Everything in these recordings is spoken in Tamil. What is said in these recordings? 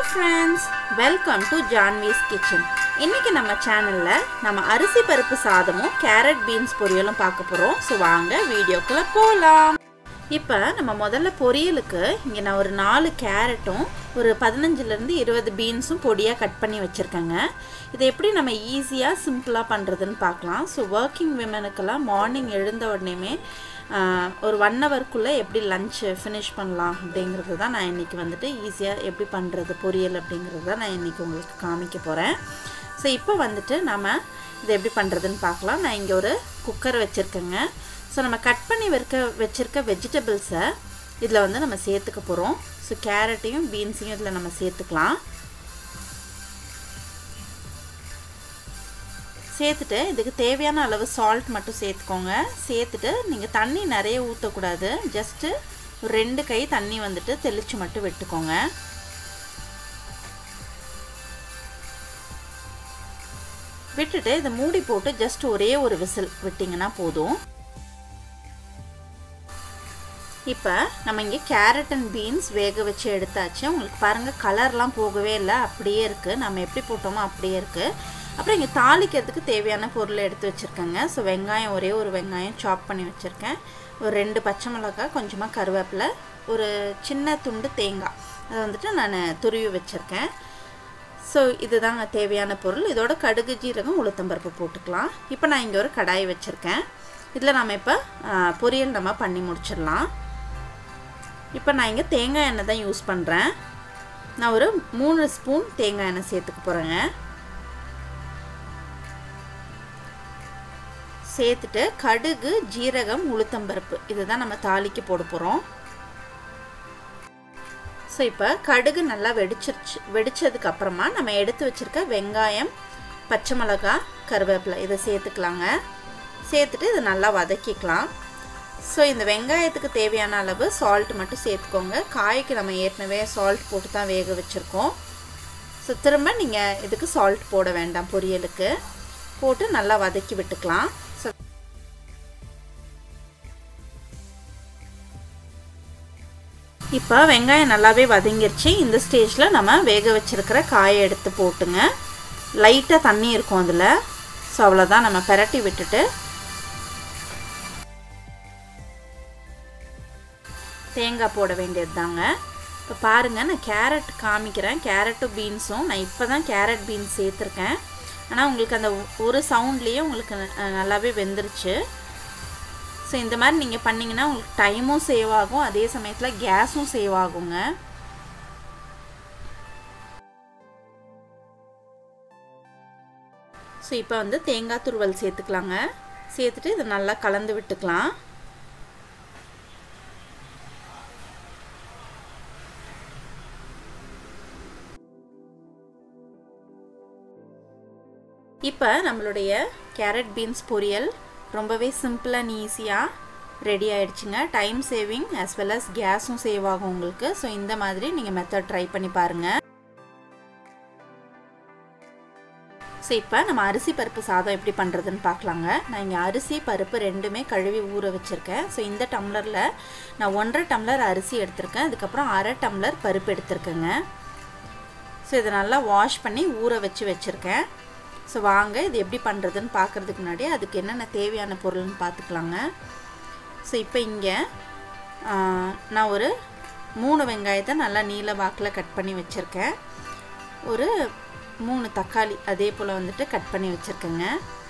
friends welcome to Jhanvi's kitchen இன்னைக்கு நம்ம சேனலில் நம்ம அரிசி பருப்பு சாதமும் கேரட் பீன்ஸ் பொரியலும் பார்க்க போகிறோம் ஸோ வாங்க வீடியோக்குள்ளே போகலாம் இப்போ நம்ம முதல்ல பொரியலுக்கு இங்கே நான் ஒரு நாலு கேரட்டும் ஒரு பதினஞ்சுலேருந்து இருபது பீன்ஸும் பொடியாக கட் பண்ணி வச்சுருக்கேங்க இதை எப்படி நம்ம ஈஸியாக சிம்பிளாக பண்ணுறதுன்னு பார்க்கலாம் ஸோ ஒர்க்கிங் விமனுக்கெல்லாம் மார்னிங் எழுந்த உடனேமே ஒரு ஒன் ஹவர்க்குள்ளே எப்படி லஞ்சு ஃபினிஷ் பண்ணலாம் அப்படிங்கிறது தான் நான் இன்றைக்கி வந்துட்டு ஈஸியாக எப்படி பண்ணுறது பொரியல் அப்படிங்கிறது தான் நான் இன்றைக்கி உங்களுக்கு காமிக்க போகிறேன் ஸோ இப்போ வந்துட்டு நம்ம இதை எப்படி பண்ணுறதுன்னு பார்க்கலாம் நான் இங்கே ஒரு குக்கர் வச்சுருக்கேங்க ஸோ நம்ம கட் பண்ணி வைக்க வச்சுருக்க வெஜிடபிள்ஸை இதில் வந்து நம்ம சேர்த்துக்க போகிறோம் ஸோ கேரட்டையும் பீன்ஸையும் இதில் நம்ம சேர்த்துக்கலாம் சேர்த்துட்டு இதுக்கு தேவையான அளவு சால்ட் மட்டும் சேர்த்துக்கோங்க சேர்த்துட்டு நீங்கள் தண்ணி நிறைய ஊற்றக்கூடாது ஜஸ்ட்டு ஒரு ரெண்டு கை தண்ணி வந்துட்டு தெளித்து மட்டும் விட்டுக்கோங்க விட்டுட்டு இதை மூடி போட்டு ஜஸ்ட் ஒரே ஒரு விசில் விட்டிங்கன்னா போதும் இப்போ நம்ம இங்கே கேரட் அண்ட் பீன்ஸ் வேக வச்சு எடுத்தாச்சு உங்களுக்கு பாருங்கள் கலர்லாம் போகவே இல்லை அப்படியே இருக்குது நம்ம எப்படி போட்டோமோ அப்படியே இருக்குது அப்புறம் இங்கே தாளிக்கிறதுக்கு தேவையான பொருளை எடுத்து வச்சுருக்கேங்க ஸோ வெங்காயம் ஒரே ஒரு வெங்காயம் சாப் பண்ணி வச்சுருக்கேன் ஒரு ரெண்டு பச்சை மிளகாய் கொஞ்சமாக கருவேப்பிலை ஒரு சின்ன துண்டு தேங்காய் அதை வந்துட்டு நான் துருவி வச்சுருக்கேன் ஸோ இதுதாங்க தேவையான பொருள் இதோட கடுகு ஜீரகம் உளுத்தம்பருப்பு போட்டுக்கலாம் இப்போ நான் இங்கே ஒரு கடாய் வச்சுருக்கேன் இதில் நம்ம இப்போ பொரியல் நம்ம பண்ணி முடிச்சிடலாம் இப்போ நான் இங்கே தேங்காய் எண்ணெய் தான் யூஸ் பண்ணுறேன் நான் ஒரு மூணு ஸ்பூன் தேங்காய் எண்ணெய் சேர்த்துக்க போகிறேங்க சேர்த்துட்டு கடுகு ஜீரகம் உளுத்தம்பருப்பு இதுதான் நம்ம தாளிக்கு போட போகிறோம் ஸோ இப்போ கடுகு நல்லா வெடிச்சிருச்சு வெடித்ததுக்கு அப்புறமா நம்ம எடுத்து வச்சுருக்க வெங்காயம் பச்சை மிளகா கருவேப்பிலை இதை சேர்த்துக்கலாங்க சேர்த்துட்டு இதை நல்லா வதக்கிக்கலாம் ஸோ இந்த வெங்காயத்துக்கு தேவையான அளவு சால்ட் மட்டும் சேர்த்துக்கோங்க காய்க்கு நம்ம ஏற்கனவே சால்ட் போட்டு தான் வேக வச்சுருக்கோம் ஸோ திரும்ப நீங்கள் இதுக்கு சால்ட் போட வேண்டாம் பொரியலுக்கு போட்டு நல்லா வதக்கி விட்டுக்கலாம் ஸோ இப்போ வெங்காயம் நல்லாவே வதங்கிருச்சு இந்த ஸ்டேஜில் நம்ம வேக வச்சுருக்கிற காயை எடுத்து போட்டுங்க லைட்டாக தண்ணி இருக்கும் அதில் ஸோ அவ்வளோதான் நம்ம பெரட்டி விட்டுட்டு தேங்காய் போட வேண்டியது தாங்க இப்போ பாருங்கள் நான் கேரட் காமிக்கிறேன் கேரட்டும் பீன்ஸும் நான் இப்போ தான் கேரட் பீன்ஸ் சேர்த்துருக்கேன் ஆனால் உங்களுக்கு அந்த ஒரு சவுண்ட்லேயே உங்களுக்கு நல்லாவே வெந்துருச்சு ஸோ இந்த மாதிரி நீங்கள் பண்ணிங்கன்னா உங்களுக்கு டைமும் சேவ் ஆகும் அதே சமயத்தில் கேஸும் சேவ் ஆகுங்க ஸோ இப்போ வந்து தேங்காய் துருவல் சேர்த்துக்கலாங்க சேர்த்துட்டு இதை நல்லா கலந்து விட்டுக்கலாம் இப்போ நம்மளுடைய கேரட் பீன்ஸ் பொரியல் ரொம்பவே சிம்பிள் அண்ட் ஈஸியாக ரெடி ஆகிடுச்சுங்க time saving as well as கேஸும் சேவ் ஆகும் உங்களுக்கு ஸோ இந்த மாதிரி நீங்கள் மெத்தட் ட்ரை பண்ணி பாருங்கள் ஸோ இப்போ நம்ம அரிசி பருப்பு சாதம் எப்படி பண்ணுறதுன்னு பார்க்கலாங்க நான் இங்கே அரிசி பருப்பு ரெண்டுமே கழுவி ஊற வச்சுருக்கேன் ஸோ இந்த டம்ளரில் நான் ஒன்றரை டம்ளர் அரிசி எடுத்திருக்கேன் அதுக்கப்புறம் அரை டம்ளர் பருப்பு எடுத்திருக்கேங்க ஸோ இதை நல்லா வாஷ் பண்ணி ஊற வச்சு வச்சுருக்கேன் ஸோ வாங்க இது எப்படி பண்ணுறதுன்னு பார்க்குறதுக்கு முன்னாடி அதுக்கு என்னென்ன தேவையான பொருள்னு பார்த்துக்கலாங்க ஸோ இப்போ இங்கே நான் ஒரு மூணு வெங்காயத்தை நல்லா நீல வாக்கில் கட் பண்ணி வச்சுருக்கேன் ஒரு மூணு தக்காளி அதே போல் வந்துட்டு கட் பண்ணி வச்சுருக்கேங்க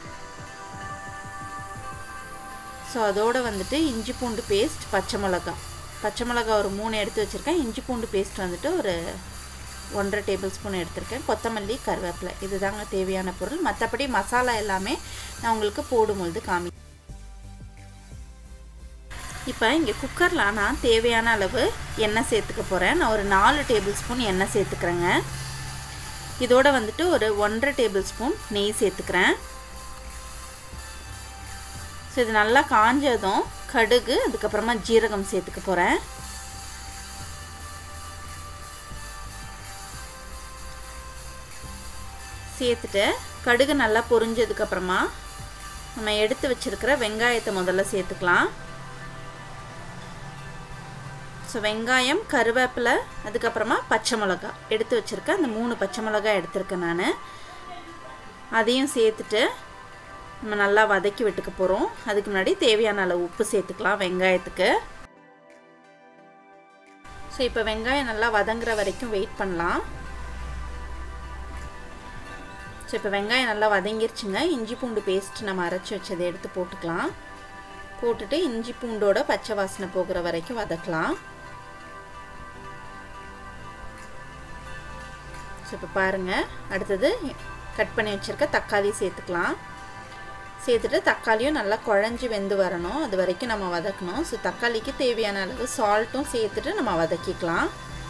ஸோ அதோடு வந்துட்டு இஞ்சி பூண்டு பேஸ்ட் பச்சை மிளகா பச்சை மிளகா ஒரு மூணு எடுத்து வச்சுருக்கேன் இஞ்சி பூண்டு பேஸ்ட் வந்துட்டு ஒரு ஒன்றரை டேபிள் ஸ்பூன் எடுத்திருக்கேன் கொத்தமல்லி கருவேப்பிலை இது தாங்க தேவையான பொருள் மற்றபடி மசாலா எல்லாமே நான் உங்களுக்கு போடும்பொழுது காமி இப்போ இங்கே குக்கரில் நான் தேவையான அளவு எண்ணெய் சேர்த்துக்க போகிறேன் நான் ஒரு நாலு டேபிள் ஸ்பூன் எண்ணெய் சேர்த்துக்கிறேங்க இதோட வந்துட்டு ஒரு ஒன்றரை டேபிள் ஸ்பூன் நெய் சேர்த்துக்கிறேன் ஸோ இது நல்லா காஞ்சதும் கடுகு அதுக்கப்புறமா ஜீரகம் சேர்த்துக்க போகிறேன் சேர்த்துட்டு கடுகு நல்லா பொரிஞ்சதுக்கப்புறமா நம்ம எடுத்து வச்சுருக்கிற வெங்காயத்தை முதல்ல சேர்த்துக்கலாம் ஸோ வெங்காயம் கருவேப்பிலை அதுக்கப்புறமா பச்சை மிளகா எடுத்து வச்சுருக்கேன் அந்த மூணு பச்சை மிளகா எடுத்திருக்கேன் நான் அதையும் சேர்த்துட்டு நம்ம நல்லா வதக்கி விட்டுக்க போகிறோம் அதுக்கு முன்னாடி தேவையான அளவு உப்பு சேர்த்துக்கலாம் வெங்காயத்துக்கு ஸோ இப்போ வெங்காயம் நல்லா வதங்குற வரைக்கும் வெயிட் பண்ணலாம் ஸோ இப்போ வெங்காயம் நல்லா வதங்கிருச்சுங்க இஞ்சி பூண்டு பேஸ்ட் நம்ம அரைச்சி வச்சதை எடுத்து போட்டுக்கலாம் போட்டுட்டு இஞ்சி பூண்டோட பச்சை வாசனை போகிற வரைக்கும் வதக்கலாம் ஸோ இப்போ பாருங்கள் அடுத்தது கட் பண்ணி வச்சுருக்க தக்காளி சேர்த்துக்கலாம் சேர்த்துட்டு தக்காளியும் நல்லா குழஞ்சி வெந்து வரணும் அது வரைக்கும் நம்ம வதக்கணும் ஸோ தக்காளிக்கு தேவையான அளவு சால்ட்டும் சேர்த்துட்டு நம்ம வதக்கிக்கலாம்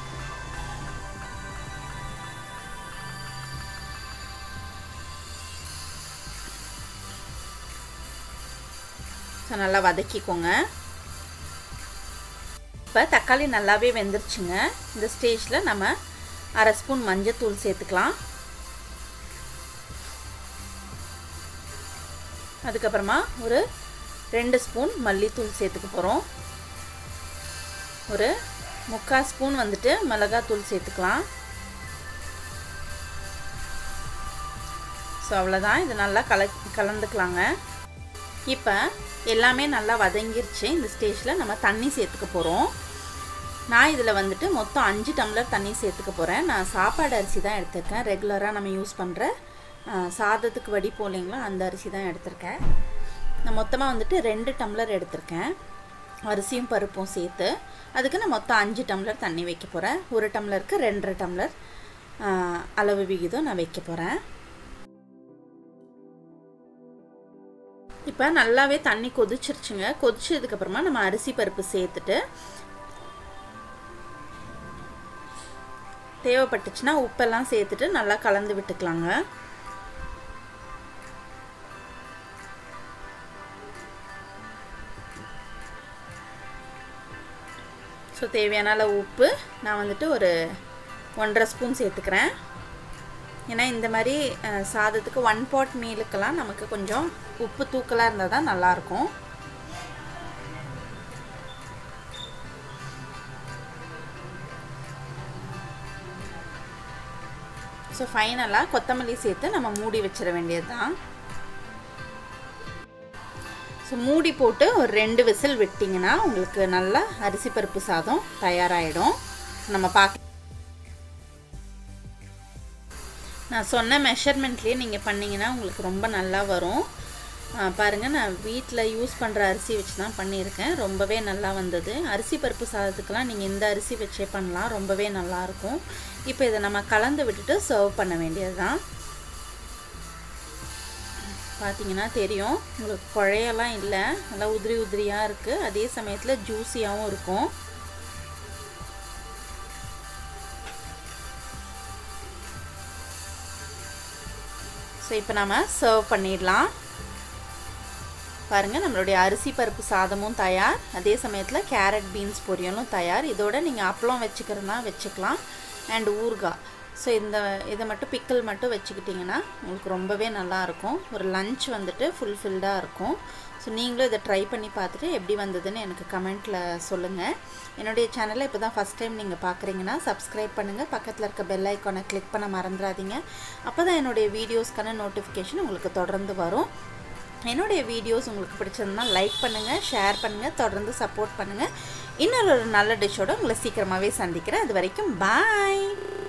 ஸோ நல்லா வதக்கிக்கோங்க இப்போ தக்காளி நல்லாவே வெந்துருச்சுங்க இந்த ஸ்டேஜில் நம்ம அரை ஸ்பூன் மஞ்சத்தூள் சேர்த்துக்கலாம் அதுக்கப்புறமா ஒரு ரெண்டு ஸ்பூன் மல்லித்தூள் சேர்த்துக்க போகிறோம் ஒரு முக்கால் ஸ்பூன் வந்துட்டு மிளகாத்தூள் சேர்த்துக்கலாம் ஸோ அவ்வளோதான் இது நல்லா கல கலந்துக்கலாங்க இப்போ எல்லாமே நல்லா வதங்கிருச்சு இந்த ஸ்டேஜில் நம்ம தண்ணி சேர்த்துக்க போகிறோம் நான் இதில் வந்துட்டு மொத்தம் அஞ்சு டம்ளர் தண்ணி சேர்த்துக்க போகிறேன் நான் சாப்பாடு அரிசி தான் எடுத்திருக்கேன் ரெகுலராக நம்ம யூஸ் பண்ணுற சாதத்துக்கு வடி போலிங்களா அந்த அரிசி தான் எடுத்திருக்கேன் நான் மொத்தமாக வந்துட்டு ரெண்டு டம்ளர் எடுத்திருக்கேன் அரிசியும் பருப்பும் சேர்த்து அதுக்கு நான் மொத்தம் அஞ்சு டம்ளர் தண்ணி வைக்க போகிறேன் ஒரு டம்ளருக்கு ரெண்டரை டம்ளர் அளவு விகிதம் நான் வைக்க போகிறேன் இப்போ நல்லாவே தண்ணி கொதிச்சிருச்சுங்க கொதிச்சதுக்கப்புறமா நம்ம அரிசி பருப்பு சேர்த்துட்டு தேவைப்பட்டுச்சுன்னா உப்பெல்லாம் சேர்த்துட்டு நல்லா கலந்து விட்டுக்கலாங்க ஸோ தேவையான அளவு உப்பு நான் வந்துட்டு ஒரு ஒன்றரை ஸ்பூன் சேர்த்துக்கிறேன் ஏன்னா இந்த மாதிரி சாதத்துக்கு ஒன் பாட் மீலுக்கெல்லாம் நமக்கு கொஞ்சம் உப்பு தூக்கலாக இருந்தால் தான் நல்லாயிருக்கும் ஸோ ஃபைனலாக கொத்தமல்லி சேர்த்து நம்ம மூடி வச்சிட வேண்டியது தான் ஸோ மூடி போட்டு ஒரு ரெண்டு விசில் விட்டிங்கன்னா உங்களுக்கு நல்லா அரிசி பருப்பு சாதம் தயாராகிடும் நம்ம பார்க்க நான் சொன்ன மெஷர்மெண்ட்லேயே நீங்கள் பண்ணிங்கன்னா உங்களுக்கு ரொம்ப நல்லா வரும் பாருங்கள் நான் வீட்டில் யூஸ் பண்ணுற அரிசி வச்சு தான் பண்ணியிருக்கேன் ரொம்பவே நல்லா வந்தது அரிசி பருப்பு சாதத்துக்கெலாம் நீங்கள் இந்த அரிசி வச்சே பண்ணலாம் ரொம்பவே நல்லாயிருக்கும் இப்போ இதை நம்ம கலந்து விட்டுட்டு சர்வ் பண்ண வேண்டியது தான் பார்த்தீங்கன்னா தெரியும் உங்களுக்கு குழையெல்லாம் இல்லை நல்லா உதிரி உதிரியாக இருக்குது அதே சமயத்தில் ஜூஸியாகவும் இருக்கும் ஸோ இப்போ நம்ம சர்வ் பண்ணிடலாம் பாருங்கள் நம்மளுடைய அரிசி பருப்பு சாதமும் தயார் அதே சமயத்தில் கேரட் பீன்ஸ் பொரியலும் தயார் இதோட நீங்கள் அப்பளம் வச்சுக்கிறதுனா வச்சுக்கலாம் அண்ட் ஊறுகாய் ஸோ இந்த இதை மட்டும் பிக்கிள் மட்டும் வச்சுக்கிட்டிங்கன்னா உங்களுக்கு ரொம்பவே நல்லாயிருக்கும் ஒரு லஞ்ச் வந்துட்டு ஃபுல்ஃபில்டாக இருக்கும் ஸோ நீங்களும் இதை ட்ரை பண்ணி பார்த்துட்டு எப்படி வந்ததுன்னு எனக்கு கமெண்ட்டில் சொல்லுங்கள் என்னுடைய சேனலை இப்போ தான் ஃபஸ்ட் டைம் நீங்கள் பார்க்குறீங்கன்னா சப்ஸ்கிரைப் பண்ணுங்கள் பக்கத்தில் இருக்க பெல் ஐக்கானை கிளிக் பண்ண மறந்துடாதீங்க அப்போ தான் என்னுடைய வீடியோஸ்க்கான நோட்டிஃபிகேஷன் உங்களுக்கு தொடர்ந்து வரும் என்னுடைய வீடியோஸ் உங்களுக்கு பிடிச்சிருந்தா லைக் பண்ணுங்கள் ஷேர் பண்ணுங்கள் தொடர்ந்து சப்போர்ட் பண்ணுங்கள் இன்னொரு ஒரு நல்ல டிஷ்ஷோடு உங்களை சீக்கிரமாகவே சந்திக்கிறேன் அது வரைக்கும் பாய்